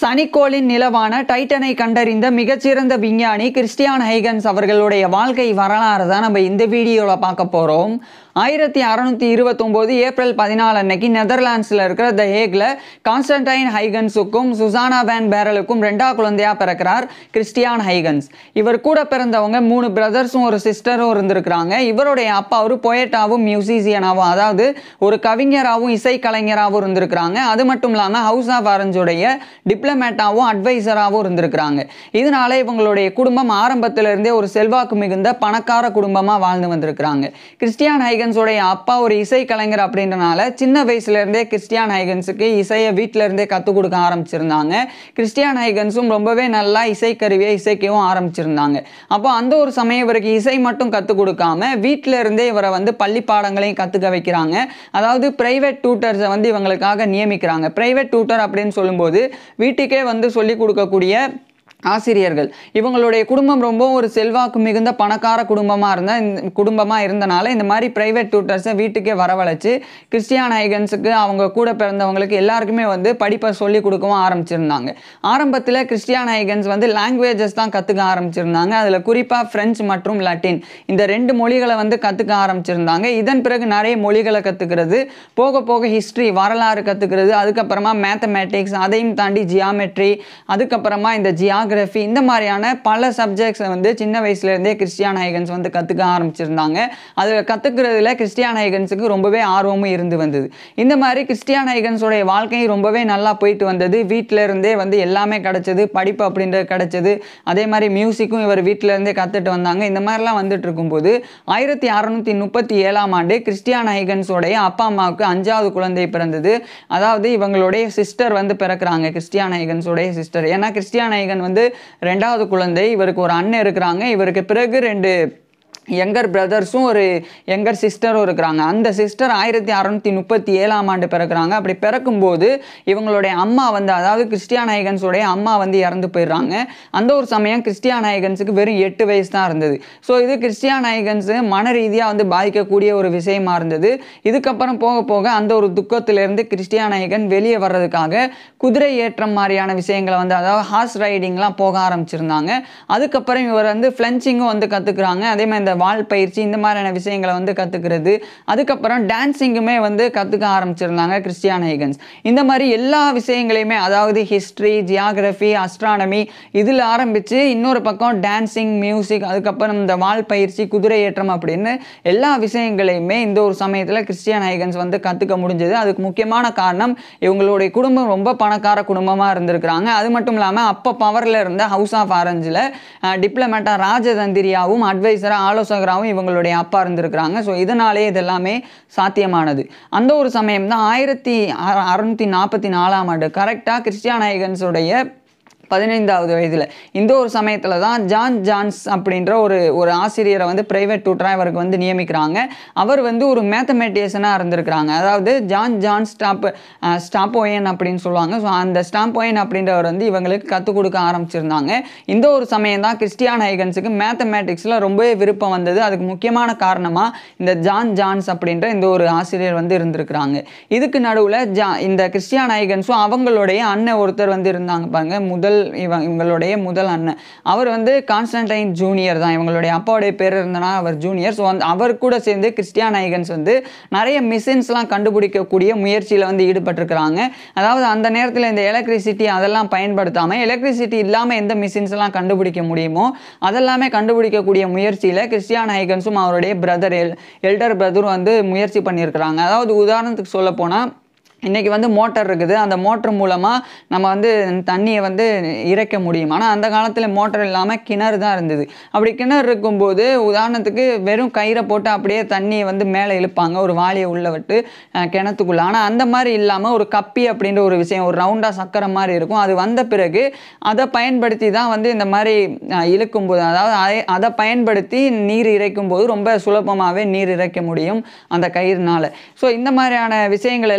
சனிக்கோளின் நிலவான டைட்டனை கண்டறிந்த மிகச்சிறந்த விஞ்ஞானி கிறிஸ்டியான் ஹைகன்ஸ் அவர்களுடைய வாழ்க்கை வரலாறு தான் நம்ம இந்த வீடியோவில் பார்க்க போகிறோம் ஆயிரத்தி அறநூற்றி இருபத்தொம்போது ஏப்ரல் பதினாலு அன்னைக்கு நெதர்லாண்ட்ஸில் இருக்கிற த ஹேக்ல கான்ஸ்டன்டைன் ஹைகன்ஸுக்கும் சுசானா வேன் பேரலுக்கும் ரெண்டா குழந்தையா பிறக்கிறார் கிறிஸ்டியான் ஹைகன்ஸ் இவர் கூட பிறந்தவங்க மூணு பிரதர்ஸும் ஒரு சிஸ்டரும் இருந்திருக்கிறாங்க இவருடைய அப்பா ஒரு பொயட்டாவும் மியூசிசியனாகவும் அதாவது ஒரு கவிஞராகவும் இசைக்கலைஞராகவும் இருந்திருக்கிறாங்க அது மட்டும் இல்லாமல் ஹவுஸ் ஆஃப் ஆரஞ்சுடைய டிப்ளமேட்டாகவும் அட்வைசராகவும் இருந்திருக்கிறாங்க இதனால இவங்களுடைய குடும்பம் ஆரம்பத்திலிருந்தே ஒரு செல்வாக்கு மிகுந்த பணக்கார குடும்பமாக வாழ்ந்து வந்திருக்கிறாங்க கிறிஸ்டியான் ஹைகன்ஸோடைய அப்பா ஒரு இசை கலைஞர் அப்படின்றனால சின்ன வயசுல இருந்தே கிறிஸ்டியான் ஹைகன்ஸுக்கு இசையை வீட்டில இருந்தே கற்றுக் கொடுக்க ஆரம்பிச்சிருந்தாங்க கிறிஸ்டியான் ஹைகன்ஸும் ரொம்பவே நல்லா இசைக்கருவியை இசைக்கவும் ஆரம்பிச்சிருந்தாங்க அப்போ அந்த ஒரு சமயம் இவருக்கு இசை மட்டும் கற்றுக் கொடுக்காம வீட்டில இருந்தே இவரை வந்து பள்ளி பாடங்களையும் கற்றுக்க வைக்கிறாங்க அதாவது பிரைவேட் டியூட்டர்ஸை வந்து இவங்களுக்காக நியமிக்கிறாங்க பிரைவேட் டியூட்டர் அப்படின்னு சொல்லும்போது வீட்டுக்கே வந்து சொல்லி கொடுக்கக்கூடிய ஆசிரியர்கள் இவங்களுடைய குடும்பம் ரொம்ப ஒரு செல்வாக்கு மிகுந்த பணக்கார குடும்பமாக இருந்த இந்த குடும்பமாக இருந்தனால இந்த மாதிரி பிரைவேட் டியூட்டர்ஸை வீட்டுக்கே வரவழைச்சு கிறிஸ்டியான் ஹைகன்ஸுக்கு அவங்க கூட பிறந்தவங்களுக்கு எல்லாருக்குமே வந்து படிப்பை சொல்லி கொடுக்கவும் ஆரம்பிச்சிருந்தாங்க ஆரம்பத்தில் கிறிஸ்டியான் ஹைகன்ஸ் வந்து லாங்குவேஜஸ் தான் கற்றுக்க ஆரம்பிச்சிருந்தாங்க அதில் குறிப்பாக ஃப்ரெஞ்சு மற்றும் லட்டின் இந்த ரெண்டு மொழிகளை வந்து கற்றுக்க ஆரம்பிச்சிருந்தாங்க இதன் பிறகு நிறைய மொழிகளை கற்றுக்கிறது போக போக ஹிஸ்ட்ரி வரலாறு கற்றுக்கிறது அதுக்கப்புறமா மேத்தமேட்டிக்ஸ் அதையும் தாண்டி ஜியாமெட்ரி அதுக்கப்புறமா இந்த ஜியாகிரஃபி இந்த மாதிரியான பல சப்ஜெக்ட்ஸை வந்து சின்ன வயசுலேருந்தே கிறிஸ்டியான் ஹைகன்ஸ் வந்து கற்றுக்க ஆரம்பிச்சிருந்தாங்க அதில் கற்றுக்கிறதுல கிறிஸ்டியான் ஹைகன்ஸுக்கு ரொம்பவே ஆர்வமும் இருந்து வந்தது இந்த மாதிரி கிறிஸ்டியான் ஹைகன்ஸோடைய வாழ்க்கையும் ரொம்பவே நல்லா போயிட்டு வந்தது வீட்டில இருந்தே வந்து எல்லாமே கிடைச்சது படிப்பு அப்படின்றது கிடைச்சது அதே மாதிரி மியூசிக்கும் இவர் வீட்டில இருந்தே கற்றுட்டு வந்தாங்க இந்த மாதிரிலாம் வந்துட்டு இருக்கும்போது ஆயிரத்தி அறநூற்றி முப்பத்தி ஏழாம் ஆண்டு கிறிஸ்டியான் ஹைகன்ஸோடைய அப்பா அம்மாவுக்கு அஞ்சாவது குழந்தை பிறந்தது அதாவது இவங்களுடைய சிஸ்டர் வந்து பிறக்கிறாங்க கிறிஸ்டியான் ஹைகன்ஸோடைய சிஸ்டர் ஏன்னா கிறிஸ்டியான் ஹைகன் வந்து ரெண்டாவது குழந்தை இவருக்கு ஒரு அண்ணன் இருக்கிறாங்க இவருக்கு பிறகு ரெண்டு யங்கர் பிரதர்ஸும் ஒரு யங்கர் சிஸ்டரும் இருக்கிறாங்க அந்த சிஸ்டர் ஆயிரத்தி அறநூற்றி முப்பத்தி ஏழாம் ஆண்டு பிறக்கிறாங்க அப்படி பிறக்கும்போது இவங்களுடைய அம்மா வந்து அதாவது கிறிஸ்டியான் ஹைகன்ஸோடைய அம்மா வந்து இறந்து போயிடுறாங்க அந்த ஒரு சமயம் கிறிஸ்டியான் ஹைகன்ஸுக்கு வெறும் எட்டு வயசு தான் இருந்தது ஸோ இது கிறிஸ்டியான் ஹைகன்ஸு மன ரீதியாக வந்து பாதிக்கக்கூடிய ஒரு விஷயமா இருந்தது இதுக்கப்புறம் போக போக அந்த ஒரு துக்கத்திலிருந்து கிறிஸ்டியான் ஹைகன் வெளியே வர்றதுக்காக குதிரை ஏற்றம் மாதிரியான விஷயங்களை வந்து அதாவது ஹார்ஸ் ரைடிங்லாம் போக ஆரம்பிச்சிருந்தாங்க அதுக்கப்புறம் இவர் வந்து ஃப்ளென்சிங்கும் வந்து கற்றுக்குறாங்க அதே மாதிரி இந்த வால் பயிற்சி இந்த மாதிரியான விஷயங்களை வந்து கற்றுக்கிறது அதுக்கப்புறம் டான்ஸிங்குமே வந்து கற்றுக்க ஆரம்பிச்சிருந்தாங்க கிறிஸ்டியான் ஹைகன்ஸ் இந்த மாதிரி எல்லா விஷயங்களையுமே அதாவது ஹிஸ்ட்ரி ஜியாகிரஃபி அஸ்ட்ரானமி இதில் ஆரம்பித்து இன்னொரு பக்கம் டான்ஸிங் மியூசிக் அதுக்கப்புறம் இந்த வால் பயிற்சி குதிரை ஏற்றம் அப்படின்னு எல்லா விஷயங்களையுமே இந்த ஒரு சமயத்தில் கிறிஸ்டியான் ஹைகன்ஸ் வந்து கற்றுக்க முடிஞ்சது அதுக்கு முக்கியமான காரணம் இவங்களுடைய குடும்பம் ரொம்ப பணக்கார குடும்பமாக இருந்திருக்கிறாங்க அது மட்டும் இல்லாமல் அப்போ பவரில் இருந்த ஹவுஸ் ஆஃப் ஆரஞ்சில் டிப்ளமேட்டாக ராஜதந்திரியாவும் அட்வைசராக ஆலோசகராகவும் இவங்களுடைய அப்பா இருந்திருக்கிறாங்க ஸோ இதனாலே இதெல்லாமே சாத்தியமானது அந்த ஒரு சமயம் தான் ஆயிரத்தி அறுநூற்றி நாற்பத்தி நாலாம் ஆண்டு கரெக்டாக கிறிஸ்டியான் ஹைகன்ஸுடைய பதினைந்தாவது வயதில் இந்த ஒரு சமயத்தில் தான் ஜான் ஜான்ஸ் அப்படின்ற ஒரு ஒரு ஆசிரியரை வந்து பிரைவேட் டூட்டராக இவருக்கு வந்து நியமிக்கிறாங்க அவர் வந்து ஒரு மேத்தமேட்டிஷனாக இருந்திருக்கிறாங்க அதாவது ஜான் ஜான் ஸ்டாப் ஸ்டாப்போயன் அப்படின்னு சொல்லுவாங்க ஸோ அந்த ஸ்டாப்போயன் அப்படின்றவர் வந்து இவங்களுக்கு கற்றுக் கொடுக்க ஆரம்பிச்சிருந்தாங்க இந்த ஒரு சமயம் தான் கிறிஸ்டியான் ஹைகன்ஸுக்கு மேத்தமேட்டிக்ஸில் ரொம்பவே விருப்பம் வந்தது அதுக்கு முக்கியமான காரணமாக இந்த ஜான் ஜான்ஸ் அப்படின்ற இந்த ஒரு ஆசிரியர் வந்து இருந்திருக்கிறாங்க இதுக்கு நடுவில் ஜா இந்த கிறிஸ்டியான் ஹைகன்ஸும் அவங்களுடைய அண்ணன் ஒருத்தர் வந்து இருந்தாங்க பாருங்க முதல் இவ இவங்களுடைய முதல் அண்ணன் அவர் வந்து கான்ஸ்டன்டைன் ஜூனியர் தான் இவங்களுடைய அப்பாவுடைய பேர் இருந்தனா அவர் ஜூனியர் ஸோ அந்த அவர் கூட சேர்ந்து கிறிஸ்டியான் ஐகன்ஸ் வந்து நிறைய மிஷின்ஸ்லாம் கண்டுபிடிக்கக்கூடிய முயற்சியில் வந்து ஈடுபட்டிருக்கிறாங்க அதாவது அந்த நேரத்தில் இந்த எலக்ட்ரிசிட்டி அதெல்லாம் பயன்படுத்தாமல் எலக்ட்ரிசிட்டி இல்லாமல் எந்த மிஷின்ஸ்லாம் கண்டுபிடிக்க முடியுமோ அதெல்லாமே கண்டுபிடிக்கக்கூடிய முயற்சியில் கிறிஸ்டியான் ஐகன்ஸும் அவருடைய பிரதர் எல் எல்டர் பிரதரும் வந்து முயற்சி பண்ணியிருக்கிறாங்க அதாவது உதாரணத்துக்கு சொல்ல போனால் இன்றைக்கி வந்து மோட்டர் இருக்குது அந்த மோட்டர் மூலமாக நம்ம வந்து தண்ணியை வந்து இறைக்க முடியும் ஆனால் அந்த காலத்தில் மோட்டர் இல்லாமல் கிணறு தான் இருந்தது அப்படி கிணறு இருக்கும்போது உதாரணத்துக்கு வெறும் கயிறை போட்டு அப்படியே தண்ணியை வந்து மேலே இழுப்பாங்க ஒரு வாளியை உள்ள விட்டு அஹ், கிணத்துக்குள்ள ஆனால் அந்த மாதிரி இல்லாமல் ஒரு கப்பி அப்படின்ற ஒரு விஷயம் ஒரு ரவுண்டாக சக்கரை மாதிரி இருக்கும் அது வந்த பிறகு அதை பயன்படுத்தி தான் வந்து இந்த மாதிரி அஹ், இழுக்கும்போது அதாவது அதை அதை பயன்படுத்தி நீர் இறைக்கும் போது ரொம்ப சுலபமாகவே நீர் இறைக்க முடியும் அந்த கயிறுனால ஸோ இந்த மாதிரியான விஷயங்கள் எல்லாமே வந்து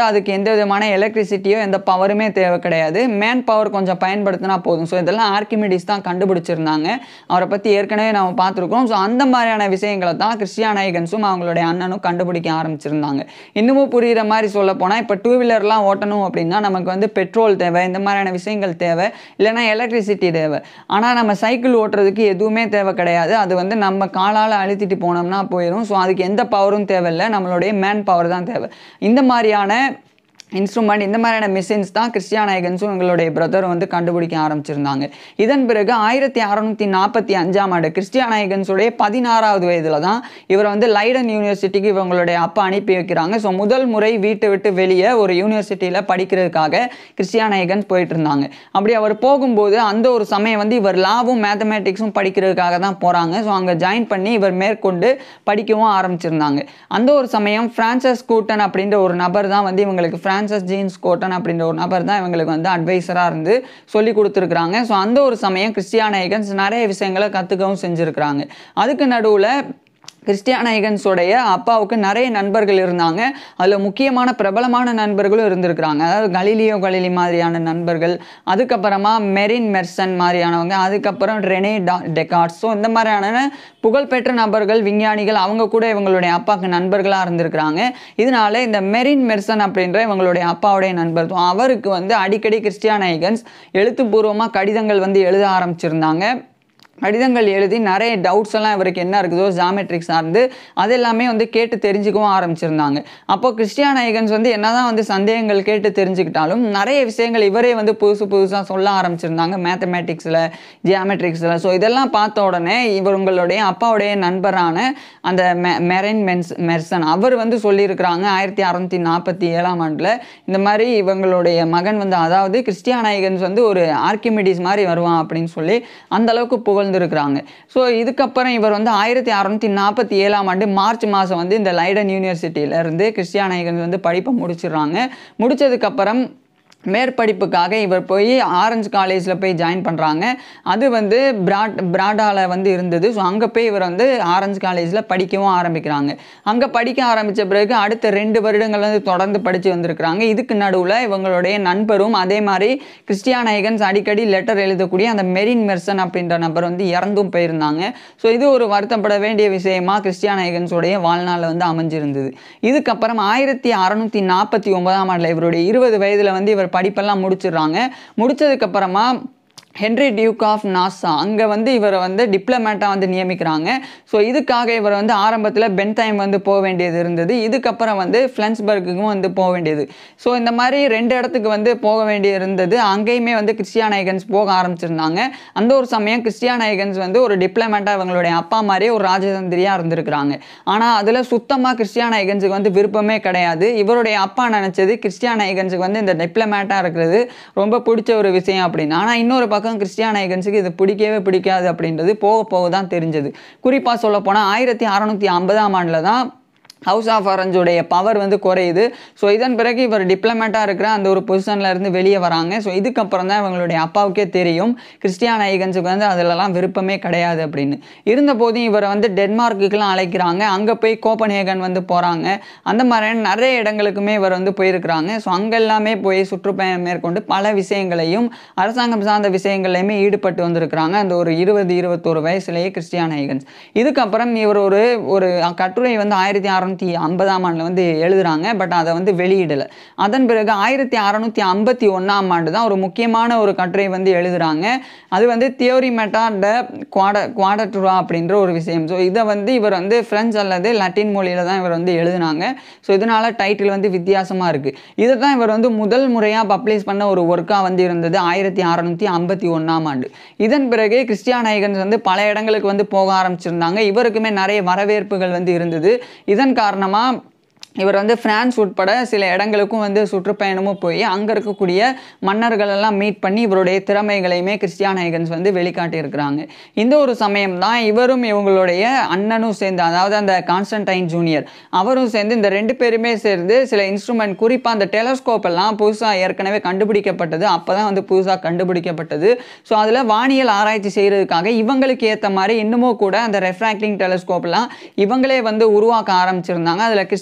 அதுக்கு எந்த விதமான எலக்ட்ரிசிட்டியோ எந்த பவருமே தேவை கிடையாது மேன் பவர் கொஞ்சம் பயன்படுத்தினா போதும் ஸோ இதெல்லாம் ஆர்கிமிடிஸ் தான் கண்டுபிடிச்சிருந்தாங்க அவரை பற்றி ஏற்கனவே நம்ம பார்த்துருக்கோம் ஸோ அந்த மாதிரியான விஷயங்களை தான் கிறிஸ்டியான் ஐகன்ஸும் அவங்களுடைய அண்ணனும் கண்டுபிடிக்க ஆரம்பிச்சிருந்தாங்க இன்னமும் புரிகிற மாதிரி சொல்ல போனால் இப்போ டூ வீலர்லாம் ஓட்டணும் அப்படின்னா நமக்கு வந்து பெட்ரோல் தேவை இந்த மாதிரியான விஷயங்கள் தேவை இல்லைன்னா எலக்ட்ரிசிட்டி தேவை ஆனால் நம்ம சைக்கிள் ஓட்டுறதுக்கு எதுவுமே தேவை கிடையாது அது வந்து நம்ம காலால் அழுத்திட்டு போனோம்னா போயிடும் ஸோ அதுக்கு எந்த பவரும் தேவையில்லை நம்மளுடைய மேன் பவர் தான் தேவை இந்த மாதிரியான இன்ஸ்ட்ருமெண்ட் இந்த மாதிரியான மிஷின்ஸ் தான் கிறிஸ்டியான் ஐகன்ஸும் எங்களுடைய பிரதர் வந்து கண்டுபிடிக்க ஆரம்பிச்சிருந்தாங்க இதன் பிறகு ஆயிரத்தி அறநூற்றி நாற்பத்தி அஞ்சாம் ஆண்டு கிறிஸ்டியான் ஐகன்ஸுடைய பதினாறாவது வயதில் தான் இவர் வந்து லைடன் யூனிவர்சிட்டிக்கு இவங்களுடைய அப்பா அனுப்பி வைக்கிறாங்க ஸோ முதல் முறை வீட்டை விட்டு வெளியே ஒரு யூனிவர்சிட்டியில் படிக்கிறதுக்காக கிறிஸ்டியான் ஐகன்ஸ் போயிட்டு இருந்தாங்க அப்படி அவர் போகும்போது அந்த ஒரு சமயம் வந்து இவர் லாவும் மேத்தமேட்டிக்ஸும் படிக்கிறதுக்காக தான் போகிறாங்க ஸோ அங்கே ஜாயின் பண்ணி இவர் மேற்கொண்டு படிக்கவும் ஆரம்பிச்சிருந்தாங்க அந்த ஒரு சமயம் பிரான்சஸ் கூட்டன் அப்படின்ற ஒரு நபர் தான் வந்து இவங்களுக்கு பிரான்சஸ் ஜீன்ஸ் கோட்டன் அப்படின்ற ஒரு நபர் தான் இவங்களுக்கு வந்து அட்வைசராக இருந்து சொல்லி கொடுத்துருக்குறாங்க ஸோ அந்த ஒரு சமயம் கிறிஸ்டியான ஐகன்ஸ் நிறைய விஷயங்களை கற்றுக்கவும் செஞ்சுருக்கிறாங்க அதுக்கு நடுவில் கிறிஸ்டியான ஐகன்ஸோடைய அப்பாவுக்கு நிறைய நண்பர்கள் இருந்தாங்க அதில் முக்கியமான பிரபலமான நண்பர்களும் இருந்திருக்கிறாங்க அதாவது கலீலியோ கலிலி மாதிரியான நண்பர்கள் அதுக்கப்புறமா மெரின் மெர்சன் மாதிரியானவங்க அதுக்கப்புறம் ரெனே டா டெகார்ட்ஸ் ஸோ இந்த மாதிரியான புகழ்பெற்ற நபர்கள் விஞ்ஞானிகள் அவங்க கூட இவங்களுடைய அப்பாவுக்கு நண்பர்களாக இருந்திருக்கிறாங்க இதனால இந்த மெரின் மெர்சன் அப்படின்ற இவங்களுடைய அப்பாவுடைய நண்பர் So அவருக்கு வந்து அடிக்கடி கிறிஸ்டியான ஐகன்ஸ் எழுத்துப்பூர்வமாக கடிதங்கள் வந்து எழுத ஆரம்பிச்சிருந்தாங்க கடிதங்கள் எழுதி நிறைய டவுட்ஸ் எல்லாம் இவருக்கு என்ன இருக்குதோ ஜாமெட்ரிக் சார்ந்து அது எல்லாமே வந்து கேட்டு தெரிஞ்சுக்கவும் ஆரம்பிச்சிருந்தாங்க அப்போ கிறிஸ்டியான் ஐகன்ஸ் வந்து என்னதான் வந்து சந்தேகங்கள் கேட்டு தெரிஞ்சுக்கிட்டாலும் நிறைய விஷயங்கள் இவரே வந்து புதுசு புதுசாக சொல்ல ஆரம்பிச்சிருந்தாங்க மேத்தமேட்டிக்ஸில் ஜியாமெட்ரிக்ஸில் ஸோ இதெல்லாம் பார்த்த உடனே இவர் உங்களுடைய அப்பாவுடைய நண்பரான அந்த மெ மெரின் மென்ஸ் மெர்சன் அவர் வந்து சொல்லியிருக்கிறாங்க ஆயிரத்தி அறநூற்றி நாற்பத்தி ஏழாம் ஆண்டில் இந்த மாதிரி இவங்களுடைய மகன் வந்து அதாவது கிறிஸ்டியான் ஐகன்ஸ் வந்து ஒரு ஆர்கிமிடிஸ் மாதிரி வருவான் அப்படின்னு சொல்லி அந்த அளவுக்கு புகழ்ந்துருக்கிறாங்க ஸோ இதுக்கப்புறம் இவர் வந்து ஆயிரத்தி அறநூற்றி நாற்பத்தி ஏழாம் ஆண்டு மார்ச் மாதம் வந்து இந்த லைடன் யூனிவர்சிட்டியில இருந்து கிறிஸ்டியான் ஐகன்ஸ் வந்து படிப்பை முடிச்சிடுறாங்க முடிச்சதுக்கப்புறம் மேற்படிப்புக்காக இவர் போய் ஆரஞ்சு காலேஜில் போய் ஜாயின் பண்ணுறாங்க அது வந்து பிராட் பிராடாவில் வந்து இருந்தது ஸோ அங்கே போய் இவர் வந்து ஆரஞ்சு காலேஜில் படிக்கவும் ஆரம்பிக்கிறாங்க அங்கே படிக்க ஆரம்பித்த பிறகு அடுத்த ரெண்டு வருடங்கள் வந்து தொடர்ந்து படித்து வந்திருக்கிறாங்க இதுக்கு நடுவில் இவங்களுடைய நண்பரும் அதே மாதிரி கிறிஸ்டியான் ஐகன்ஸ் அடிக்கடி லெட்டர் எழுதக்கூடிய அந்த மெரின் மெர்சன் அப்படின்ற நபர் வந்து இறந்தும் போயிருந்தாங்க ஸோ இது ஒரு வருத்தப்பட வேண்டிய விஷயமா கிறிஸ்டியான் ஐகன்ஸோடைய வாழ்நாளில் வந்து அமைஞ்சிருந்தது இதுக்கப்புறம் ஆயிரத்தி அறநூற்றி நாற்பத்தி ஒன்பதாம் ஆண்டில் இவருடைய இருபது வயதில் வந்து இவர் படிப்பெல்லாம் முடிச்சிடுறாங்க முடிச்சதுக்கப்புறமா ஹென்ரி டியூக் ஆஃப் நாசா அங்கே வந்து இவரை வந்து டிப்ளமேட்டாக வந்து நியமிக்கிறாங்க ஸோ இதுக்காக இவர் வந்து ஆரம்பத்தில் பென்டைம் வந்து போக வேண்டியது இருந்தது இதுக்கப்புறம் வந்து ஃப்ளன்ஸ்பர்க்குக்கும் வந்து போக வேண்டியது ஸோ இந்த மாதிரி ரெண்டு இடத்துக்கு வந்து போக வேண்டிய இருந்தது அங்கேயுமே வந்து கிறிஸ்டியான் ஐகன்ஸ் போக ஆரம்பிச்சிருந்தாங்க அந்த ஒரு சமயம் கிறிஸ்டியான் ஐகன்ஸ் வந்து ஒரு டிப்ளமேட்டாக இவங்களுடைய அப்பா மாதிரியே ஒரு ராஜதந்திரியாக இருந்திருக்கிறாங்க ஆனால் அதில் சுத்தமாக கிறிஸ்டியான் ஐகன்ஸுக்கு வந்து விருப்பமே கிடையாது இவருடைய அப்பா நினச்சது கிறிஸ்டியான் ஐகன்ஸுக்கு வந்து இந்த டிப்ளமேட்டாக இருக்கிறது ரொம்ப பிடிச்ச ஒரு விஷயம் அப்படின்னு ஆனால் இன்னொரு பக்கம் கிறிஸ்டியான் ஐகன்ஸுக்கு இது பிடிக்கவே பிடிக்காது அப்படின்றது போக போக தான் தெரிஞ்சது குறிப்பாக சொல்ல போனால் ஆயிரத்தி அறநூற்றி ஐம்பதாம் ஆண்டில் தான் ஹவுஸ் ஆஃப் ஆரஞ்சுடைய பவர் வந்து குறையுது ஸோ இதன் பிறகு இவர் டிப்ளமேட்டாக இருக்கிற அந்த ஒரு பொசிஷனில் இருந்து வெளியே வராங்க ஸோ இதுக்கப்புறம் தான் இவங்களுடைய அப்பாவுக்கே தெரியும் கிறிஸ்டியான் ஐகன்ஸுக்கு வந்து அதிலலாம் விருப்பமே கிடையாது அப்படின்னு இருந்த போதும் இவரை வந்து டென்மார்க்குக்கெலாம் அழைக்கிறாங்க அங்கே போய் கோப்பன்ஹேகன் வந்து போகிறாங்க அந்த மாதிரியான நிறைய இடங்களுக்குமே இவர் வந்து போயிருக்கிறாங்க ஸோ அங்கே எல்லாமே போய் சுற்றுப்பயணம் மேற்கொண்டு பல விஷயங்களையும் அரசாங்கம் சார்ந்த விஷயங்களையுமே ஈடுபட்டு வந்திருக்கிறாங்க அந்த ஒரு இருபது இருபத்தோரு வயசுலேயே கிறிஸ்டியான் ஐகன்ஸ் இதுக்கப்புறம் இவர் ஒரு ஒரு கட்டுரை வந்து ஆயிரத்தி அறநூற்றி ஐம்பதாம் ஆண்டில் வந்து எழுதுறாங்க பட் அதை வந்து வெளியிடலை அதன் பிறகு ஆயிரத்தி அறநூற்றி ஐம்பத்தி ஒன்றாம் ஆண்டு தான் ஒரு முக்கியமான ஒரு கட்டுரை வந்து எழுதுறாங்க அது வந்து தியோரி மெட்டா ட குவாட குவாடட்ரா அப்படின்ற ஒரு விஷயம் ஸோ இதை வந்து இவர் வந்து ஃப்ரெஞ்சு அல்லது லட்டின் மொழியில் தான் இவர் வந்து எழுதுனாங்க ஸோ இதனால டைட்டில் வந்து வித்தியாசமாக இருக்குது இதை தான் இவர் வந்து முதல் முறையாக பப்ளிஷ் பண்ண ஒரு ஒர்க்காக வந்து இருந்தது ஆயிரத்தி அறநூற்றி ஐம்பத்தி ஒன்றாம் ஆண்டு இதன் பிறகு கிறிஸ்டியான் ஐகன்ஸ் வந்து பல இடங்களுக்கு வந்து போக ஆரம்பிச்சிருந்தாங்க இவருக்குமே நிறைய வரவேற்புகள் வந்து இருந்தது இதன் காரணமாக இவர் வந்து பிரான்ஸ் உட்பட சில இடங்களுக்கும் வந்து சுற்றுப்பயணமும் போய் அங்கே இருக்கக்கூடிய மன்னர்கள் எல்லாம் மீட் பண்ணி இவருடைய திறமைகளையுமே கிறிஸ்டியான் ஐகன்ஸ் வந்து வெளிக்காட்டியிருக்கிறாங்க இந்த ஒரு சமயம் தான் இவரும் இவங்களுடைய அண்ணனும் சேர்ந்து அதாவது அந்த கான்ஸ்டன்டைன் ஜூனியர் அவரும் சேர்ந்து இந்த ரெண்டு பேருமே சேர்ந்து சில இன்ஸ்ட்ருமெண்ட் குறிப்பாக அந்த டெலஸ்கோப் எல்லாம் புதுசாக ஏற்கனவே கண்டுபிடிக்கப்பட்டது அப்போ தான் வந்து புதுசாக கண்டுபிடிக்கப்பட்டது ஸோ அதில் வானியல் ஆராய்ச்சி செய்கிறதுக்காக இவங்களுக்கு ஏற்ற மாதிரி இன்னமும் கூட அந்த ரெஃப்ராக்டிங் டெலஸ்கோப்லாம் இவங்களே வந்து உருவாக்க ஆரம்பிச்சிருந்தாங்க அதில் கிறிஸ்டியான் ஐகன்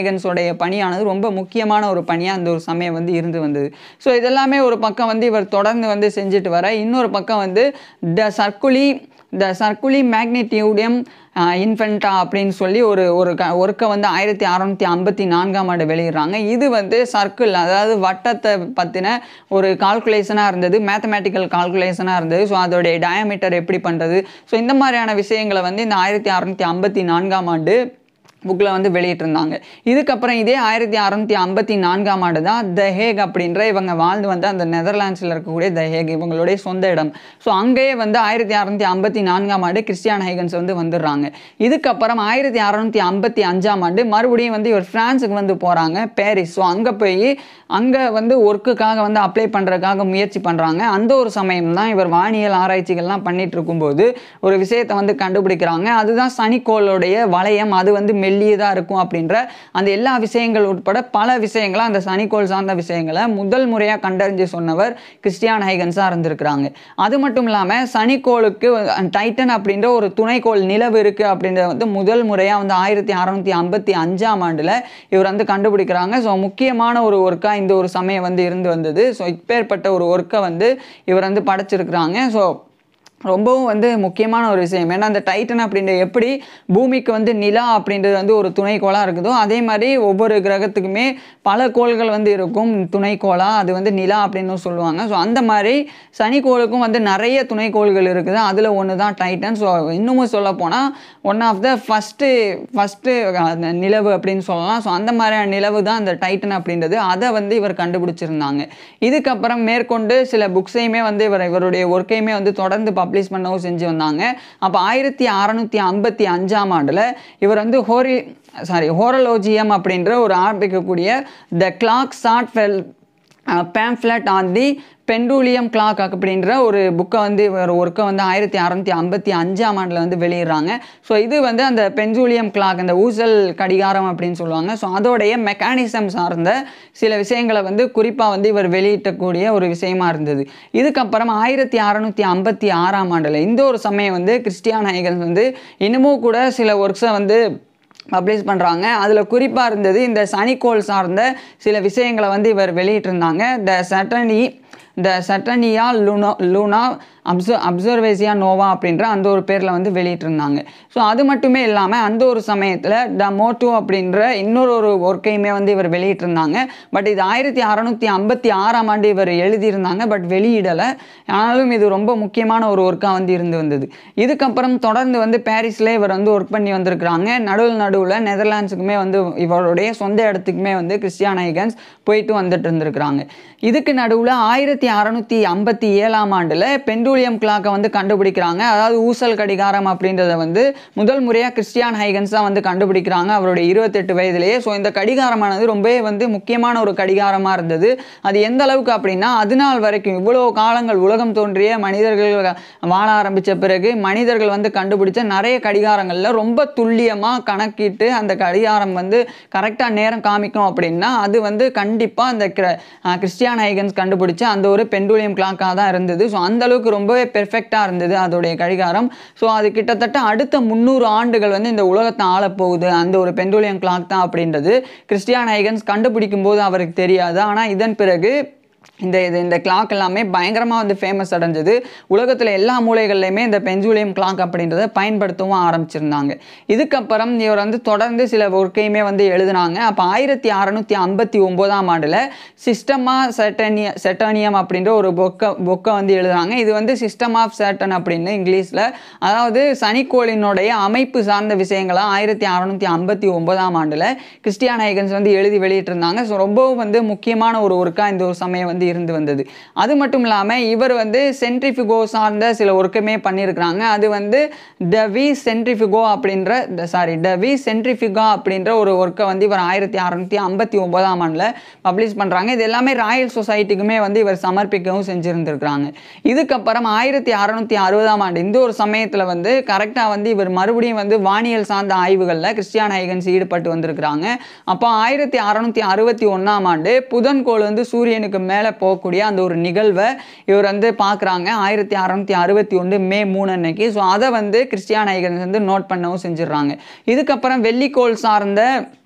ஹைகன்ஸோடைய பணியானது ரொம்ப முக்கியமான ஒரு பணியாக அந்த ஒரு சமயம் வந்து இருந்து வந்தது ஸோ இதெல்லாமே ஒரு பக்கம் வந்து இவர் தொடர்ந்து வந்து செஞ்சுட்டு வர இன்னொரு பக்கம் வந்து த சர்க்குலி த சர்க்குலி மேக்னிடியூடியம் இன்ஃபென்டா அப்படின்னு சொல்லி ஒரு ஒரு க ஒர்க்கை வந்து ஆயிரத்தி அறநூற்றி ஐம்பத்தி நான்காம் ஆண்டு வெளியிடுறாங்க இது வந்து சர்க்கிள் அதாவது வட்டத்தை பற்றின ஒரு கால்குலேஷனாக இருந்தது மேத்தமேட்டிக்கல் கால்குலேஷனாக இருந்தது ஸோ அதோடைய டயாமீட்டர் எப்படி பண்ணுறது ஸோ இந்த மாதிரியான விஷயங்களை வந்து இந்த ஆயிரத்தி அறநூற்றி ஐம்பத்தி நான்காம் ஆண்டு புக்கில் வந்து வெளியிட்டிருந்தாங்க இதுக்கப்புறம் இதே ஆயிரத்தி அறநூற்றி ஐம்பத்தி நான்காம் ஆண்டு தான் த ஹேக் அப்படின்ற இவங்க வாழ்ந்து வந்து அந்த நெதர்லாண்ட்ஸில் இருக்கக்கூடிய த ஹேக் இவங்களுடைய சொந்த இடம் ஸோ அங்கேயே வந்து ஆயிரத்தி அறநூற்றி ஐம்பத்தி நான்காம் ஆண்டு கிறிஸ்டியான் ஹைகன்ஸ் வந்து வந்துடுறாங்க இதுக்கப்புறம் ஆயிரத்தி அறநூற்றி ஐம்பத்தி அஞ்சாம் ஆண்டு மறுபடியும் வந்து இவர் ஃப்ரான்ஸுக்கு வந்து போகிறாங்க பாரிஸ் ஸோ அங்கே போய் அங்கே வந்து ஒர்க்குக்காக வந்து அப்ளை பண்ணுறதுக்காக முயற்சி பண்ணுறாங்க அந்த ஒரு சமயம் தான் இவர் வானியல் ஆராய்ச்சிகள்லாம் பண்ணிட்டு இருக்கும்போது ஒரு விஷயத்தை வந்து கண்டுபிடிக்கிறாங்க அதுதான் சனிக்கோளுடைய வளையம் அது வந்து மெல்லியதாக இருக்கும் அப்படின்ற அந்த எல்லா விஷயங்கள் உட்பட பல விஷயங்களை அந்த சனிக்கோள் சார்ந்த விஷயங்களை முதல் முறையாக கண்டறிஞ்சு சொன்னவர் கிறிஸ்டியான் ஹைகன்ஸாக இருந்திருக்கிறாங்க அது மட்டும் இல்லாமல் சனிக்கோளுக்கு டைட்டன் அப்படின்ற ஒரு துணைக்கோள் நிலவு இருக்குது அப்படின்றத வந்து முதல் முறையாக வந்து ஆயிரத்தி அறநூற்றி ஐம்பத்தி அஞ்சாம் ஆண்டில் இவர் வந்து கண்டுபிடிக்கிறாங்க ஸோ முக்கியமான ஒரு ஒர்க்காக இந்த ஒரு சமயம் வந்து இருந்து வந்தது ஸோ இப்பேற்பட்ட ஒரு ஒர்க்கை வந்து இவர் வந்து படைச்சிருக்கிறாங்க ஸோ ரொம்பவும் வந்து முக்கியமான ஒரு விஷயம் ஏன்னா அந்த டைட்டன் அப்படின்ற எப்படி பூமிக்கு வந்து நிலா அப்படின்றது வந்து ஒரு துணைக்கோளாக இருக்குதோ அதே மாதிரி ஒவ்வொரு கிரகத்துக்குமே பல கோள்கள் வந்து இருக்கும் துணைக்கோளாக அது வந்து நிலா அப்படின்னு சொல்லுவாங்க ஸோ அந்த மாதிரி சனிக்கோளுக்கும் வந்து நிறைய துணைக்கோள்கள் இருக்குது அதில் ஒன்று தான் டைட்டன் ஸோ இன்னமும் சொல்ல போனால் one of the first first நிலவு அப்படின்னு சொல்லலாம் ஸோ அந்த மாதிரியான நிலவு தான் அந்த டைட்டன் அப்படின்றது அதை வந்து இவர் கண்டுபிடிச்சிருந்தாங்க இதுக்கப்புறம் மேற்கொண்டு சில புக்ஸையுமே வந்து இவர் இவருடைய ஒர்க்கையுமே வந்து தொடர்ந்து பப்ளிஷ் பண்ணவும் செஞ்சு வந்தாங்க அப்போ ஆயிரத்தி அறநூற்றி ஐம்பத்தி அஞ்சாம் ஆண்டில் இவர் வந்து ஹோரி சாரி ஹோரலோஜியம் அப்படின்ற ஒரு ஆரம்பிக்கக்கூடிய the clock short fell pamphlet on the pendulum clock அப்படின்ற ஒரு புக்கை வந்து ஒரு ஒர்க்கை வந்து ஆயிரத்தி அறநூற்றி ஐம்பத்தி அஞ்சாம் ஆண்டில் வந்து வெளியிடுறாங்க ஸோ இது வந்து அந்த பென்ஜூலியம் கிளாக் அந்த ஊசல் கடிகாரம் அப்படின்னு சொல்லுவாங்க ஸோ அதோடைய மெக்கானிசம் சார்ந்த சில விஷயங்களை வந்து குறிப்பாக வந்து இவர் வெளியிட்டக்கூடிய ஒரு விஷயமா இருந்தது இதுக்கப்புறம் ஆயிரத்தி அறநூற்றி ஐம்பத்தி ஆறாம் ஆண்டில் இந்த ஒரு சமயம் வந்து கிறிஸ்டியான் ஹைகன்ஸ் வந்து இன்னமும் கூட சில ஒர்க்ஸை வந்து பப்ளிஷ் பண்ணுறாங்க அதில் குறிப்பாக இருந்தது இந்த சனிக்கோள் சார்ந்த சில விஷயங்களை வந்து இவர் வெளியிட்டிருந்தாங்க த சட்டனி த சட்டனியா லூனோ லூனா அப்சர் அப்சர்வேசியா நோவா அப்படின்ற அந்த ஒரு பேரில் வந்து வெளியிட்டிருந்தாங்க ஸோ அது மட்டுமே இல்லாமல் அந்த ஒரு சமயத்தில் த மோட்டோ அப்படின்ற இன்னொரு ஒரு ஒர்க்கையுமே வந்து இவர் வெளியிட்டிருந்தாங்க பட் இது ஆயிரத்தி அறநூற்றி ஐம்பத்தி ஆறாம் ஆண்டு இவர் எழுதியிருந்தாங்க பட் வெளியிடலை ஆனாலும் இது ரொம்ப முக்கியமான ஒரு ஒர்க்காக வந்து இருந்து வந்தது இதுக்கப்புறம் தொடர்ந்து வந்து பாரிஸில் இவர் வந்து ஒர்க் பண்ணி வந்திருக்கிறாங்க நடுவில் நடுவில் நெதர்லாண்ட்ஸுக்குமே வந்து இவருடைய சொந்த இடத்துக்குமே வந்து கிறிஸ்டியான் ஐகன்ஸ் போயிட்டு வந்துட்டு இருந்திருக்கிறாங்க இதுக்கு நடுவில் ஆயிரத்தி அறநூற்றி ஐம்பத்தி ஏழாம் ஆண்டில் பெண்டூலியம் கிளாக்கை வந்து கண்டுபிடிக்கிறாங்க அதாவது ஊசல் கடிகாரம் அப்படின்றத வந்து முதல் முறையாக கிறிஸ்டியான் ஹைகன்ஸ் தான் வந்து கண்டுபிடிக்கிறாங்க அவருடைய இருபத்தெட்டு வயதிலேயே ஸோ இந்த கடிகாரமானது ரொம்பவே வந்து முக்கியமான ஒரு கடிகாரமாக இருந்தது அது எந்த அளவுக்கு அப்படின்னா அது நாள் வரைக்கும் இவ்வளோ காலங்கள் உலகம் தோன்றிய மனிதர்கள் வாழ ஆரம்பித்த பிறகு மனிதர்கள் வந்து கண்டுபிடிச்ச நிறைய கடிகாரங்களில் ரொம்ப துல்லியமாக கணக்கிட்டு அந்த கடிகாரம் வந்து கரெக்டாக நேரம் காமிக்கும் அப்படின்னா அது வந்து கண்டிப்பாக அந்த கிற- அஹ் கிறிஸ்டியான் ஹைகன்ஸ் கண்டுபிடிச்ச அந்த ஒரு பெண்டுலியம் கிளாக்காக தான் இருந்தது ஸோ அந்த அளவுக்கு ரொம்பவே பெர்ஃபெக்டாக இருந்தது அதோடைய கடிகாரம் ஸோ அது கிட்டத்தட்ட அடுத்த முந்நூறு ஆண்டுகள் வந்து இந்த உலகத்தை ஆளப்போகுது அந்த ஒரு பெண்டுலியம் கிளாக் தான் அப்படின்றது கிறிஸ்டியான் ஹைகன்ஸ் கண்டுபிடிக்கும் போது அவருக்கு தெரியாது ஆனால் இதன் பிறகு இந்த இது இந்த கிளாக் எல்லாமே பயங்கரமாக வந்து ஃபேமஸ் அடைஞ்சது உலகத்தில் எல்லா மூலைகள்லையுமே இந்த பென்ஜூலியம் கிளாக் அப்படின்றத பயன்படுத்தவும் ஆரம்பிச்சிருந்தாங்க இதுக்கப்புறம் இவர் வந்து தொடர்ந்து சில ஒர்க்கையுமே வந்து எழுதினாங்க அப்போ ஆயிரத்தி அறநூற்றி ஐம்பத்தி ஒம்போதாம் ஆண்டில் சிஸ்டமா செட்டனிய செட்டானியம் அப்படின்ற ஒரு பொக்கை பொக்கை வந்து எழுதுறாங்க இது வந்து சிஸ்டம் ஆஃப் சேட்டன் அப்படின்னு இங்கிலீஷில் அதாவது சனிக்கோளினுடைய அமைப்பு சார்ந்த விஷயங்களை ஆயிரத்தி அறநூற்றி ஐம்பத்தி ஒன்பதாம் ஆண்டில் கிறிஸ்டியான் ஐகன்ஸ் வந்து எழுதி வெளியிட்டிருந்தாங்க ஸோ ரொம்பவும் வந்து முக்கியமான ஒரு ஒர்க்காக இந்த ஒரு சமயம் வந்து இருந்து வந்தது அது மட்டும் இல்லாமல் இவர் வந்து சென்ட்ரிஃபிகோ சார்ந்த சில ஒர்க்குமே பண்ணியிருக்கிறாங்க அது வந்து டவி சென்ட்ரிஃபிகோ அப்படின்ற சாரி டவி சென்ட்ரிஃபிகா அப்படின்ற ஒரு ஒர்க்கை வந்து இவர் ஆயிரத்தி அறநூற்றி ஐம்பத்தி ஒன்பதாம் ஆண்டில் பப்ளிஷ் பண்ணுறாங்க இது எல்லாமே ராயல் சொசைட்டிக்குமே வந்து இவர் சமர்ப்பிக்கவும் செஞ்சுருந்துருக்கிறாங்க இதுக்கப்புறம் ஆயிரத்தி அறநூற்றி அறுபதாம் ஆண்டு இந்த ஒரு சமயத்தில் வந்து கரெக்டாக வந்து இவர் மறுபடியும் வந்து வானியல் சார்ந்த ஆய்வுகளில் கிறிஸ்டியான் ஹைகன்ஸ் ஈடுபட்டு வந்திருக்கிறாங்க அப்போ ஆயிரத்தி அறநூற்றி அறுபத்தி ஒன்றாம் ஆண்டு புதன்கோள் வந்து சூரியனுக்கு மேலே போகக்கூடிய அந்த ஒரு நிகழ்வை இவர் வந்து பார்க்குறாங்க ஆயிரத்தி அறநூற்றி அறுபத்தி ஒன்று மே மூணு அன்னைக்கு ஸோ அதை வந்து கிறிஸ்டியான் ஐகன்ஸ் வந்து நோட் பண்ணவும் செஞ்சிடுறாங்க இதுக்கப்புறம் வெள்ளிக்கோள் சார்ந்த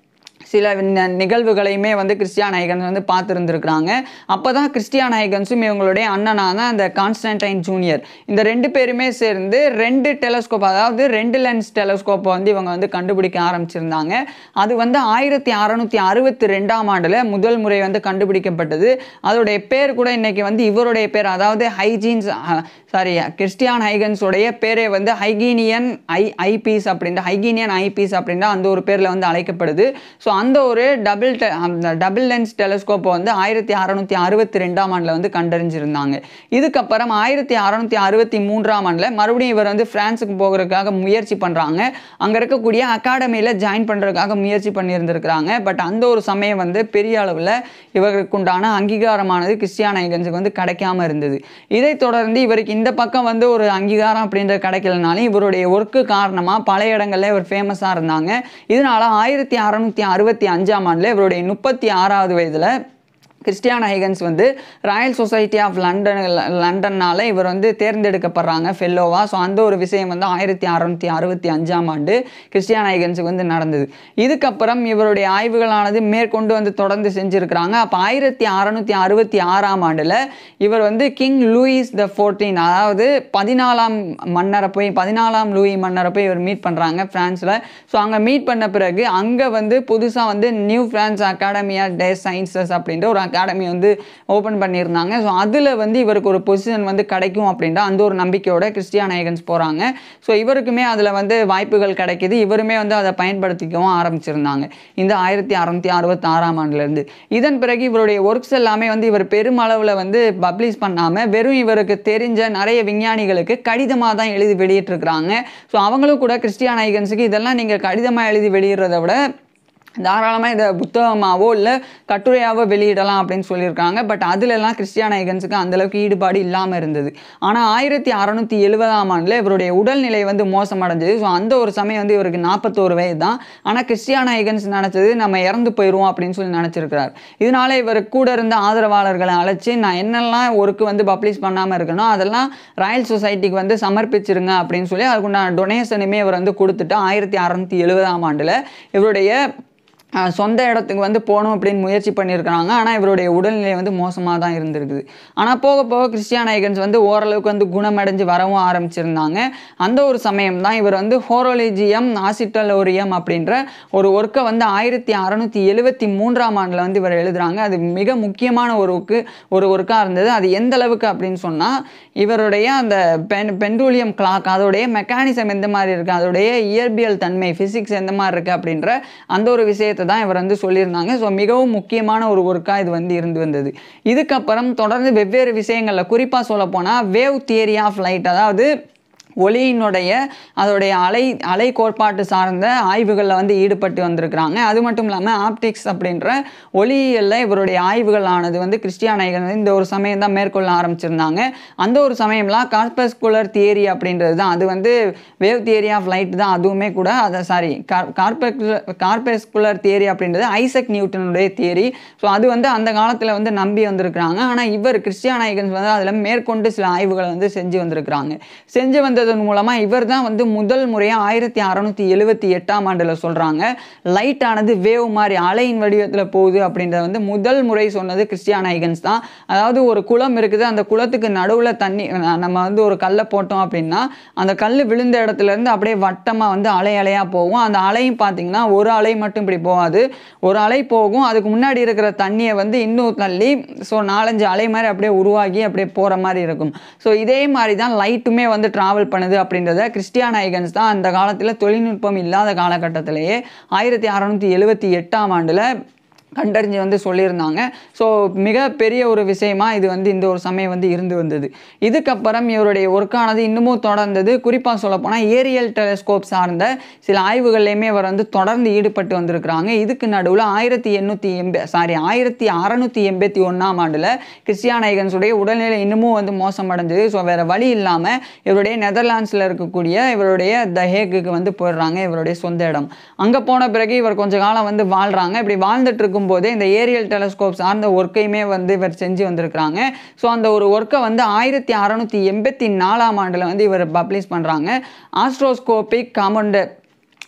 சில ந- நிகழ்வுகளையுமே வந்து கிறிஸ்டியான் ஹைகன்ஸ் வந்து பார்த்துருந்துருக்குறாங்க அப்போ தான் கிறிஸ்டியான் ஹைகன்ஸும் இவங்களுடைய அண்ணனான அந்த கான்ஸ்டன்டைன் ஜூனியர் இந்த ரெண்டு பேருமே சேர்ந்து ரெண்டு டெலஸ்கோப் அதாவது ரெண்டு லென்ஸ் டெலஸ்கோப்பை வந்து இவங்க வந்து கண்டுபிடிக்க ஆரம்பிச்சிருந்தாங்க அது வந்து ஆயிரத்தி அறநூற்றி அறுபத்தி ரெண்டாம் ஆண்டில் முதல் முறை வந்து கண்டுபிடிக்கப்பட்டது அதோடைய பேர் கூட இன்னைக்கு வந்து இவருடைய பேர் அதாவது ஹைஜீன்ஸ் சாரி கிறிஸ்டியான் ஹைகன்ஸோடைய பேரே வந்து ஹைகீனியன் ஐ ஐபீஸ் அப்படின்ற ஹைகீனியன் ஐபீஸ் அப்படின்ற அந்த ஒரு பேரில் வந்து அழைக்கப்படுது ஸோ அந்த ஒரு டபுள் டெ அந்த டபுள் லென்ஸ் டெலஸ்கோப்பை வந்து ஆயிரத்தி அறநூற்றி அறுபத்தி ரெண்டாம் ஆண்டில் வந்து கண்டறிஞ்சிருந்தாங்க இதுக்கப்புறம் ஆயிரத்தி அறநூற்றி அறுபத்தி மூன்றாம் ஆண்டில் மறுபடியும் இவர் வந்து பிரான்ஸுக்கு போகிறதுக்காக முயற்சி பண்ணுறாங்க அங்கே இருக்கக்கூடிய அகாடமியில் ஜாயின் பண்ணுறதுக்காக முயற்சி பண்ணியிருந்திருக்கிறாங்க பட் அந்த ஒரு சமயம் வந்து பெரிய அளவில் இவருக்கு உண்டான அங்கீகாரமானது கிறிஸ்டியான் ஐகன்ஸுக்கு வந்து கிடைக்காம இருந்தது இதைத் தொடர்ந்து இவருக்கு இந்த பக்கம் வந்து ஒரு அங்கீகாரம் அப்படின்றது கிடைக்கலனாலும் இவருடைய ஒர்க்கு காரணமாக பல இடங்கள்ல இவர் ஃபேமஸாக இருந்தாங்க இதனால ஆயிரத்தி அறநூற்றி அறுபத்தி அஞ்சாம் ஆண்டில் இவருடைய முப்பத்தி ஆறாவது வயதில் கிறிஸ்டியான் ஹைகன்ஸ் வந்து ராயல் சொசைட்டி ஆஃப் லண்டன் லண்டன்னால இவர் வந்து தேர்ந்தெடுக்கப்படுறாங்க ஃபெல்லோவா ஸோ அந்த ஒரு விஷயம் வந்து ஆயிரத்தி அறநூற்றி அறுபத்தி அஞ்சாம் ஆண்டு கிறிஸ்டியான் ஹைகன்ஸுக்கு வந்து நடந்தது இதுக்கப்புறம் இவருடைய ஆய்வுகளானது மேற்கொண்டு வந்து தொடர்ந்து செஞ்சுருக்கிறாங்க அப்போ ஆயிரத்தி அறநூற்றி அறுபத்தி ஆறாம் ஆண்டில் இவர் வந்து கிங் லூயிஸ் த ஃபோர்டீன் அதாவது பதினாலாம் மன்னரை போய் பதினாலாம் லூயி மன்னரை போய் இவர் மீட் பண்ணுறாங்க ஃப்ரான்ஸில் ஸோ அங்கே மீட் பண்ண பிறகு அங்கே வந்து புதுசாக வந்து new France academia de sciences அப்படின்ற ஒரு அகாடமி வந்து ஓப்பன் பண்ணியிருந்தாங்க ஸோ அதில் வந்து இவருக்கு ஒரு பொசிஷன் வந்து கிடைக்கும் அப்படின்ற அந்த ஒரு நம்பிக்கையோட கிறிஸ்டியான் ஐகன்ஸ் போகிறாங்க ஸோ இவருக்குமே அதில் வந்து வாய்ப்புகள் கிடைக்கிது இவருமே வந்து அதை பயன்படுத்திக்கவும் ஆரம்பிச்சிருந்தாங்க இந்த ஆயிரத்தி அறநூற்றி அறுபத்தி ஆறாம் ஆண்டுலேருந்து இதன் பிறகு இவருடைய ஒர்க்ஸ் எல்லாமே வந்து இவர் பெருமளவில் வந்து பப்ளிஷ் பண்ணாமல் வெறும் இவருக்கு தெரிஞ்ச நிறைய விஞ்ஞானிகளுக்கு கடிதமாக தான் எழுதி வெளியிட்டிருக்கிறாங்க ஸோ அவங்களும் கூட கிறிஸ்டியான் ஐகன்ஸுக்கு இதெல்லாம் நீங்கள் கடிதமாக எழுதி வெளியிடுறதை விட தாராளமாக இதை புத்தகமாவோ இல்லை கட்டுரையாவோ வெளியிடலாம் அப்படின்னு சொல்லியிருக்காங்க பட் அதுலலாம் கிறிஸ்டியான் ஐகன்ஸுக்கு அந்தளவுக்கு ஈடுபாடு இல்லாமல் இருந்தது ஆனால் ஆயிரத்தி அறநூற்றி எழுபதாம் ஆண்டில் இவருடைய உடல்நிலை வந்து மோசமடைஞ்சது ஸோ அந்த ஒரு சமயம் வந்து இவருக்கு நாற்பத்தோரு வயது தான் ஆனால் கிறிஸ்டியான் ஐகன்ஸ் நினச்சது நம்ம இறந்து போயிடுவோம் அப்படின்னு சொல்லி நினச்சிருக்கிறார் இதனால இவர் கூட இருந்த ஆதரவாளர்களை அழைச்சி நான் என்னெல்லாம் ஒர்க்கு வந்து பப்ளிஷ் பண்ணாமல் இருக்கணும் அதெல்லாம் ராயல் சொசைட்டிக்கு வந்து சமர்ப்பிச்சிருங்க அப்படின்னு சொல்லி அதுக்குண்டான டொனேஷனுமே இவர் வந்து கொடுத்துட்டு ஆயிரத்தி அறநூற்றி எழுபதாம் ஆண்டில் இவருடைய அஹ், சொந்த இடத்துக்கு வந்து போகணும் அப்படின்னு முயற்சி பண்ணியிருக்கிறாங்க ஆனால் இவருடைய உடல்நிலை வந்து மோசமாக தான் இருந்திருக்குது ஆனால் போக போக கிறிஸ்டியான் ஐகன்ஸ் வந்து ஓரளவுக்கு வந்து குணமடைஞ்சு வரவும் ஆரம்பிச்சிருந்தாங்க அந்த ஒரு சமயம் தான் இவர் வந்து ஹோரோலிஜியம் ஆசிட்டலோரியம் அப்படின்ற ஒரு ஒர்க்கை வந்து ஆயிரத்தி அறநூற்றி எழுபத்தி மூன்றாம் ஆண்டில் வந்து இவர் எழுதுறாங்க அது மிக முக்கியமான ஒரு ஒர்க்கு ஒரு ஒர்க்காக இருந்தது அது எந்த அளவுக்கு அப்படின்னு சொன்னால் இவருடைய அந்த பென் பெண்டூலியம் கிளாக் அதோடைய மெக்கானிசம் எந்த மாதிரி இருக்குது அதோடைய இயற்பியல் தன்மை ஃபிசிக்ஸ் எந்த மாதிரி இருக்குது அப்படின்ற அந்த ஒரு விஷயத்தை தான் இவர் வந்து சொல்லியிருந்தாங்க ஸோ மிகவும் முக்கியமான ஒரு ஒர்க்காக இது வந்து இருந்து வந்தது இதுக்கப்புறம் தொடர்ந்து வெவ்வேறு விஷயங்களில் குறிப்பாக சொல்ல போனால் வேவ் தியரி ஆஃப் லைட் அதாவது ஒளியினுடைய அதோடைய அலை அலை கோட்பாட்டு சார்ந்த ஆய்வுகளில் வந்து ஈடுபட்டு வந்திருக்கிறாங்க அது மட்டும் இல்லாமல் ஆப்டிக்ஸ் அப்படின்ற ஒளியியலில் இவருடைய ஆய்வுகளானது வந்து கிறிஸ்டியான் ஐகன் வந்து இந்த ஒரு சமயம் தான் மேற்கொள்ள ஆரம்பிச்சிருந்தாங்க அந்த ஒரு சமயம்லாம் கார்பஸ்குலர் தியரி அப்படின்றது தான் அது வந்து வேவ் தியரி ஆஃப் லைட் தான் அதுவுமே கூட அதை சாரி கார்பெக்குலர் கார்பஸ்குலர் தியரி அப்படின்றது ஐசக் நியூட்டனுடைய தியரி ஸோ அது வந்து அந்த காலத்தில் வந்து நம்பி வந்திருக்கிறாங்க ஆனால் இவர் கிறிஸ்டியான் ஐகன்ஸ் வந்து அதில் மேற்கொண்டு சில ஆய்வுகளை வந்து செஞ்சு வந்திருக்கிறாங்க செஞ்சு வந்ததன் மூலமாக இவர் தான் வந்து முதல் முறையாக ஆயிரத்தி அறநூற்றி எழுபத்தி எட்டாம் ஆண்டில் சொல்கிறாங்க லைட் ஆனது வேவ் மாதிரி அலையின் வடிவத்தில் போகுது அப்படின்றத வந்து முதல் முறை சொன்னது கிறிஸ்டியான் ஐகன்ஸ் தான் அதாவது ஒரு குளம் இருக்குது அந்த குளத்துக்கு நடுவில் தண்ணி அஹ் நம்ம வந்து ஒரு கல்லை போட்டோம் அப்படின்னா அந்த கல் விழுந்த இடத்துல இருந்து அப்படியே வட்டமாக வந்து அலை அலையாக போகும் அந்த அலையும் பார்த்தீங்கன்னா ஒரு அலை மட்டும் இப்படி போகாது ஒரு அலை போகும் அதுக்கு முன்னாடி இருக்கிற தண்ணியை வந்து இன்னும் தள்ளி ஸோ நாலஞ்சு அலை மாதிரி அப்படியே உருவாகி அப்படியே போகிற மாதிரி இருக்கும் ஸோ இதே மாதிரி தான் லைட்டுமே வந்து ட்ராவல் பண்ணுது அப்படின்றத கிறிஸ்டியான் ஐகன்ஸ் தான் அந்த காலத்தில் தொழில்நுட்பம் இல்லாத காலகட்டத்திலேயே ஆயிரத்தி அறநூற்றி எழுபத்தி எட்டாம் ஆண்டில் கண்டறிஞ்சு வந்து சொல்லியிருந்தாங்க ஸோ மிக பெரிய ஒரு விஷயமா இது வந்து இந்த ஒரு சமயம் வந்து இருந்து வந்தது இதுக்கப்புறம் இவருடைய ஒர்க்கானது இன்னமும் தொடர்ந்தது குறிப்பாக சொல்லப்போனால் ஏரியல் டெலஸ்கோப் சார்ந்த சில ஆய்வுகள்லையுமே இவர் வந்து தொடர்ந்து ஈடுபட்டு வந்திருக்கிறாங்க இதுக்கு நடுவில் ஆயிரத்தி எண்ணூற்றி எண்ப சாரி ஆயிரத்தி அறநூற்றி எண்பத்தி ஒன்றாம் ஆண்டில் கிறிஸ்டியான் ஐகன்ஸுடைய உடல்நிலை இன்னமும் வந்து மோசமடைஞ்சது ஸோ வேறு வழி இல்லாமல் இவருடைய நெதர்லாண்ட்ஸில் இருக்கக்கூடிய இவருடைய த ஹேக்குக்கு வந்து போயிடுறாங்க இவருடைய சொந்த இடம் அங்கே போன பிறகு இவர் கொஞ்ச காலம் வந்து வாழ்கிறாங்க இப்படி வாழ்ந்துட்டு இருக்கும்போதே இந்த ஏரியல் டெலஸ்கோப் சார்ந்த ஒர்க்கையுமே வந்து இவர் செஞ்சு வந்திருக்கிறாங்க ஸோ அந்த ஒரு ஒர்க்கை வந்து ஆயிரத்தி அறநூற்றி எண்பத்தி நாலாம் ஆண்டில் வந்து இவர் பப்ளிஷ் பண்ணுறாங்க ஆஸ்ட்ரோஸ்கோபிக் காமண்டர்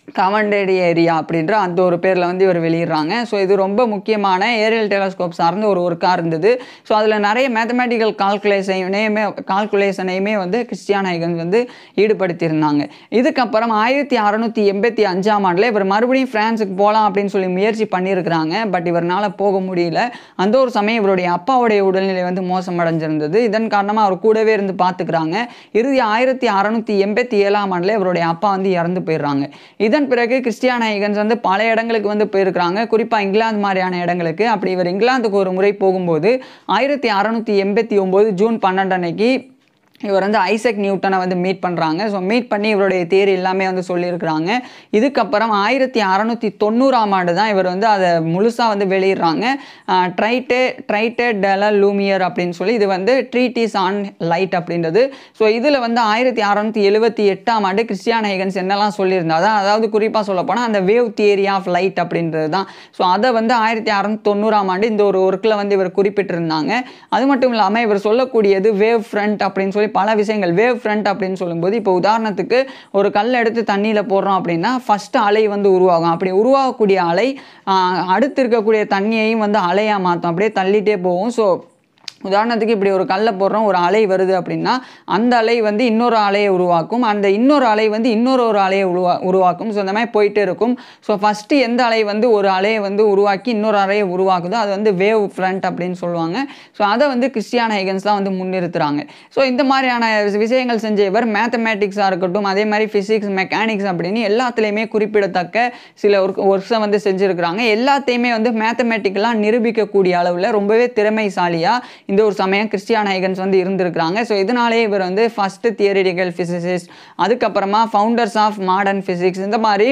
கவண்டேடி ஏரியா அப்படின்ற அந்த ஒரு பேரில் வந்து இவர் வெளியிடுறாங்க ஸோ இது ரொம்ப முக்கியமான ஏரியல் டெலஸ்கோப் சார்ந்த ஒரு ஒர்க்காக இருந்தது ஸோ அதில் நிறைய மேத்தமேட்டிக்கல் கால்குலேஷனையுமே கால்குலேஷனையுமே வந்து கிறிஸ்டியான் ஹைகன்ஸ் வந்து ஈடுபடுத்தியிருந்தாங்க இதுக்கப்புறம் ஆயிரத்தி அறநூற்றி எண்பத்தி அஞ்சாம் ஆண்டில் இவர் மறுபடியும் ஃப்ரான்ஸுக்கு போகலாம் அப்படின்னு சொல்லி முயற்சி பண்ணியிருக்கிறாங்க பட் இவரால் போக முடியல அந்த ஒரு சமயம் இவருடைய அப்பாவுடைய உடல்நிலை வந்து மோசமடைஞ்சிருந்தது இதன் காரணமாக அவர் கூடவே இருந்து பார்த்துக்கிறாங்க இறுதி ஆயிரத்தி அறநூற்றி எண்பத்தி ஏழாம் ஆண்டில் இவருடைய அப்பா வந்து இறந்து போயிடுறாங்க இதன் பிறகு கிறிஸ்டியான் ஹைகன்ஸ் வந்து பல இடங்களுக்கு வந்து போயிருக்கிறாங்க குறிப்பாக இங்கிலாந்து மாதிரியான இடங்களுக்கு அப்படி இவர் இங்கிலாந்துக்கு ஒரு முறை போகும்போது ஆயிரத்தி அறநூற்றி எண்பத்தி ஒம்பது ஜூன் பன்னெண்டு அன்னைக்கு இவர் வந்து ஐசக் நியூட்டனை வந்து மீட் பண்ணுறாங்க ஸோ மீட் பண்ணி இவருடைய தேரி எல்லாமே வந்து சொல்லியிருக்கிறாங்க இதுக்கப்புறம் ஆயிரத்தி அறநூற்றி தொண்ணூறாம் ஆண்டு தான் இவர் வந்து அதை முழுசாக வந்து வெளியிடுறாங்க ட்ரைட்டே ட்ரைட்டே டெல லூமியர் அப்படின்னு சொல்லி இது வந்து ட்ரீட்டிஸ் ஆன் லைட் அப்படின்றது ஸோ இதில் வந்து ஆயிரத்தி அறநூற்றி எழுபத்தி எட்டாம் ஆண்டு கிறிஸ்டியான் ஹைகன்ஸ் என்னெல்லாம் சொல்லியிருந்தா அதான் அதாவது குறிப்பாக சொல்ல போனால் அந்த வேவ் தியரி ஆஃப் லைட் அப்படின்றது தான் ஸோ அதை வந்து ஆயிரத்தி அறநூற்றி தொண்ணூறாம் ஆண்டு இந்த ஒரு ஒர்க்கில் வந்து இவர் குறிப்பிட்டிருந்தாங்க அது மட்டும் இல்லாமல் இவர் சொல்லக்கூடியது வேவ் ஃப்ரண்ட் அப்படின்னு சொல்லி பல விஷயங்கள் வேவ் ஃப்ரண்ட் அப்படின்னு சொல்லும்போது இப்போ உதாரணத்துக்கு ஒரு கல் எடுத்து தண்ணியில் போடுறோம் அப்படின்னா ஃபஸ்ட்டு அலை வந்து உருவாகும் அப்படி உருவாகக்கூடிய அலை ஆஹ், அடுத்து இருக்கக்கூடிய தண்ணியையும் வந்து அலையாக மாற்றும் அப்படியே தள்ளிட்டே போகும் ஸோ உதாரணத்துக்கு இப்படி ஒரு கல்லை போடுறோம் ஒரு அலை வருது அப்படின்னா அந்த அலை வந்து இன்னொரு அலையை உருவாக்கும் அந்த இன்னொரு அலை வந்து இன்னொரு ஒரு அலையை உருவா உருவாக்கும் ஸோ இந்த மாதிரி போயிட்டே இருக்கும் ஸோ ஃபஸ்ட்டு எந்த அலை வந்து ஒரு அலையை வந்து உருவாக்கி இன்னொரு அலையை உருவாக்குதோ அது வந்து வேவ் ஃப்ரண்ட் அப்படின்னு சொல்லுவாங்க ஸோ அதை வந்து கிறிஸ்டியான ஹைகன்ஸ் தான் வந்து முன்னிறுத்துறாங்க ஸோ இந்த மாதிரியான விஷயங்கள் செஞ்ச இவர் மேத்தமேட்டிக்ஸாக இருக்கட்டும் அதே மாதிரி ஃபிசிக்ஸ் மெக்கானிக்ஸ் அப்படின்னு எல்லாத்துலேயுமே குறிப்பிடத்தக்க சில ஒர்க் ஒர்க்ஸை வந்து செஞ்சுருக்கிறாங்க எல்லாத்தையுமே வந்து மேத்தமேட்டிக்கலாக நிரூபிக்கக்கூடிய அளவில் ரொம்பவே திறமைசாலியாக இந்த ஒரு சமயம் கிறிஸ்டியான் ஹைகன்ஸ் வந்து இருந்திருக்கிறாங்க ஸோ இதனாலே இவர் வந்து ஃபஸ்ட்டு தியரிட்டிக்கல் ஃபிசிசிஸ்ட் அதுக்கப்புறமா ஃபவுண்டர்ஸ் ஆஃப் மாடர்ன் ஃபிசிக்ஸ் இந்த மாதிரி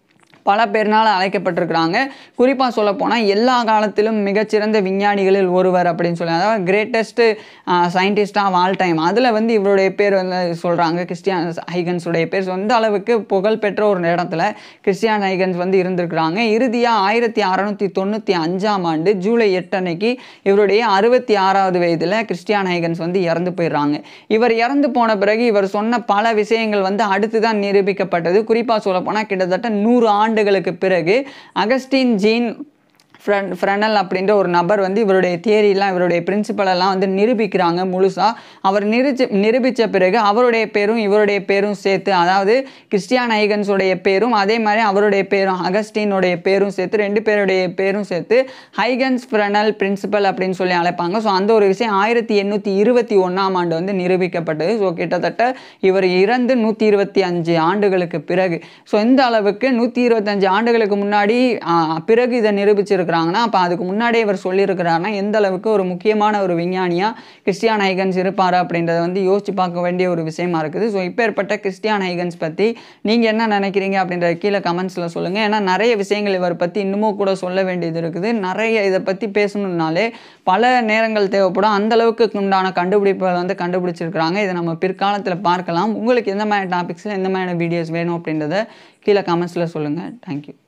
பல பேர்னால் அழைக்கப்பட்டிருக்கிறாங்க குறிப்பாக சொல்லப்போனால் எல்லா காலத்திலும் மிகச்சிறந்த விஞ்ஞானிகளில் ஒருவர் அப்படின்னு சொல்லி அதாவது greatest scientist of all time அதில் வந்து இவருடைய பேர் வந்து சொல்கிறாங்க கிறிஸ்டியான் ஹைகன்ஸுடைய பேர் சொந்த அளவுக்கு புகழ்பெற்ற ஒரு இடத்துல கிறிஸ்டியான் ஹைகன்ஸ் வந்து இருந்திருக்கிறாங்க இறுதியாக ஆயிரத்தி அறநூற்றி தொண்ணூற்றி அஞ்சாம் ஆண்டு ஜூலை எட்டு அன்னைக்கு இவருடைய அறுபத்தி ஆறாவது வயதில் கிறிஸ்டியான் ஹைகன்ஸ் வந்து இறந்து போயிடுறாங்க இவர் இறந்து போன பிறகு இவர் சொன்ன பல விஷயங்கள் வந்து அடுத்து தான் நிரூபிக்கப்பட்டது குறிப்பாக சொல்லப்போனால் கிட்டத்தட்ட நூறு ஆண்டுகளுக்கு பிறகு அகஸ்டின் ஜீன் ஃப்ரெண்ட் ஃப்ரெனல் அப்படின்ற ஒரு நபர் வந்து இவருடைய தியரிலாம் இவருடைய பிரின்சிபல் எல்லாம் வந்து நிரூபிக்கிறாங்க முழுசாக அவர் நிரூபிச்சு நிரூபித்த பிறகு அவருடைய பேரும் இவருடைய பேரும் சேர்த்து அதாவது கிறிஸ்டியான் ஐகன்ஸுடைய பேரும் அதே மாதிரி அவருடைய பேரும் அகஸ்டினுடைய பேரும் சேர்த்து ரெண்டு பேருடைய பேரும் சேர்த்து ஹைகன்ஸ் ஃப்ரெனல் பிரின்சிபல் அப்படின்னு சொல்லி அழைப்பாங்க ஸோ அந்த ஒரு விஷயம் ஆயிரத்தி எண்ணூற்றி இருபத்தி ஒன்றாம் ஆண்டு வந்து நிரூபிக்கப்பட்டது ஸோ கிட்டத்தட்ட இவர் இறந்து நூற்றி இருபத்தி அஞ்சு ஆண்டுகளுக்கு பிறகு ஸோ இந்த அளவுக்கு நூற்றி இருபத்தஞ்சு ஆண்டுகளுக்கு முன்னாடி ஆ, பிறகு இதை நிரூபிச்சிருக்கிறாங்கன்னா அப்போ அதுக்கு முன்னாடியே இவர் சொல்லியிருக்கிறாருன்னா எந்த அளவுக்கு ஒரு முக்கியமான ஒரு விஞ்ஞானியாக கிறிஸ்டியான் ஹைகன்ஸ் இருப்பார் அப்படின்றத வந்து யோசிச்சு பார்க்க வேண்டிய ஒரு விஷயமா இருக்குது ஸோ இப்போ ஏற்பட்ட கிறிஸ்டியான் ஹைகன்ஸ் பற்றி நீங்கள் என்ன நினைக்கிறீங்க அப்படின்றத கீழே கமெண்ட்ஸில் சொல்லுங்கள் ஏன்னா நிறைய விஷயங்கள் இவர் பற்றி இன்னமும் கூட சொல்ல வேண்டியது இருக்குது நிறைய இதை பற்றி பேசணும்னாலே பல நேரங்கள் தேவைப்படும் அந்த அளவுக்கு உண்டான கண்டுபிடிப்புகள் வந்து கண்டுபிடிச்சிருக்கிறாங்க இதை நம்ம பிற்காலத்தில் பார்க்கலாம் உங்களுக்கு எந்த மாதிரி டாபிக்ஸில் எந்த மாதிரியான வீடியோஸ் வேணும் அப்படின்றத கீழே கமெண்ட்ஸில் சொல்லுங்கள் தேங்க்யூ